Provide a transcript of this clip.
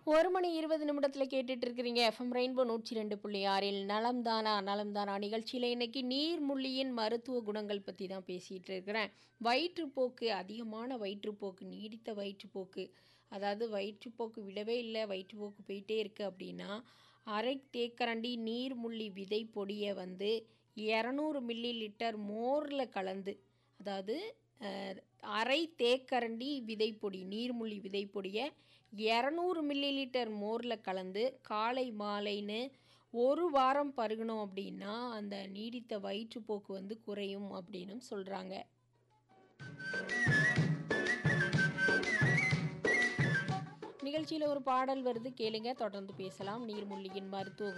ஒரு மணி இருபது நிமிடத்தில் கேட்டுட்டு இருக்கிறீங்க எஃப்எம் ரெயின்போ நூற்றி ரெண்டு புள்ளி ஆறில் நலம்தானா நலம்தானா நிகழ்ச்சியில் இன்னைக்கு நீர்முள்ளியின் மருத்துவ குணங்கள் பற்றி தான் பேசிகிட்டு இருக்கிறேன் வயிற்றுப்போக்கு அதிகமான வயிற்றுப்போக்கு நீடித்த வயிற்றுப்போக்கு அதாவது வயிற்றுப்போக்கு விடவே இல்லை வயிற்றுப்போக்கு போயிட்டே இருக்குது அப்படின்னா அரை தேக்கரண்டி நீர்முள்ளி விதை பொடியை வந்து இரநூறு மில்லி லிட்டர் மோரில் கலந்து அதாவது அஹ், அரை தேக்கரண்டி விதைப்பொடி நீர்முள்ளி விதைப்பொடியை இரநூறு மில்லி லிட்டர் மோரில் கலந்து காலை மாலைன்னு ஒரு வாரம் பருகணும் அப்படின்னா அந்த நீடித்த வயிற்றுப்போக்கு வந்து குறையும் அப்படின்னும் சொல்கிறாங்க நிகழ்ச்சியில் ஒரு பாடல் வருது கேளுங்க தொடர்ந்து பேசலாம் நீர்முள்ளியின் மருத்துவ